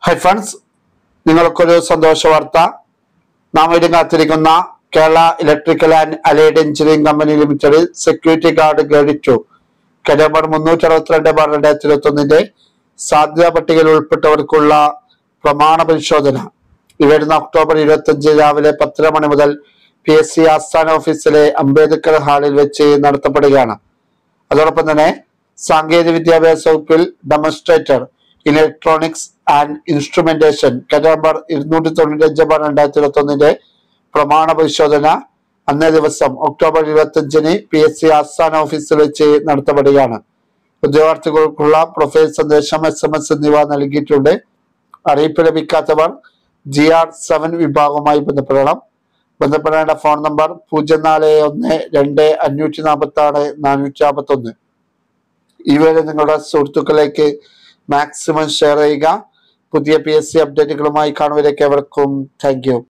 hi friends നിങ്ങൾക്കൊരു സന്തോഷ വാർത്ത നാം ഇടും കാത്തിരിക്കുന്ന Kerala electrical and allied engineering company ലിമിറ്റഡിൽ സെക്യൂരിറ്റി ഗാർഡ് ഗണിച്ചു നമ്പർ മുന്നൂറ്റി അറുപത്തിരണ്ട് ബാർ രണ്ടായിരത്തി ഇരുപത്തി ഒന്നിന്റെ സാധ്യതാ പട്ടികയിൽ ഉൾപ്പെട്ടവർക്കുള്ള പ്രമാണ പരിശോധന ഈ വരുന്ന ഒക്ടോബർ ഇരുപത്തി അഞ്ച് രാവിലെ പത്തര മണി മുതൽ പി എസ് സി ആസ്ഥാന ഓഫീസിലെ അംബേദ്കർ ഹാളിൽ വെച്ച് നടത്തപ്പെടുകയാണ് അതോടൊപ്പം തന്നെ സാങ്കേതിക വിദ്യാഭ്യാസ വകുപ്പിൽ demonstrator electronics and instrumentation number ഇരുന്നൂറ്റി തൊണ്ണൂറ്റി അഞ്ച് ബാർ രണ്ടായിരത്തി ഇരുപത്തി ഒന്നിന്റെ പ്രമാണ പരിശോധന അന്നേ ദിവസം ഒക്ടോബർ ഇരുപത്തി അഞ്ചിന് പി എസ് സി ആസ്ഥാന ഓഫീസിൽ വെച്ച് നടത്തപ്പെടുകയാണ് ഉദ്യോഗാർത്ഥികൾക്കുള്ള പ്രൊഫൈൽ സന്ദേശം എസ് എം എസ് എന്നിവ നൽകിയിട്ടുണ്ട് അറിയിപ്പ് ലഭിക്കാത്തവർ ജി ആർ സെവൻ വിഭാഗവുമായി ബന്ധപ്പെടണം ബന്ധപ്പെടേണ്ട ഫോൺ നമ്പർ പൂജ്യം നാല് ഒന്ന് രണ്ട് അഞ്ഞൂറ്റി നാൽപ്പത്തി ആറ് നാനൂറ്റി നാൽപ്പത്തി ഒന്ന് ഈ വേള നിങ്ങളുടെ സുഹൃത്തുക്കളിലേക്ക് മാക്സിമം ഷെയർ ചെയ്യുക പുതിയ പി എസ് സി അപ്ഡേറ്റുകളുമായി കാണുവരേക്ക് എവർക്കും താങ്ക് യു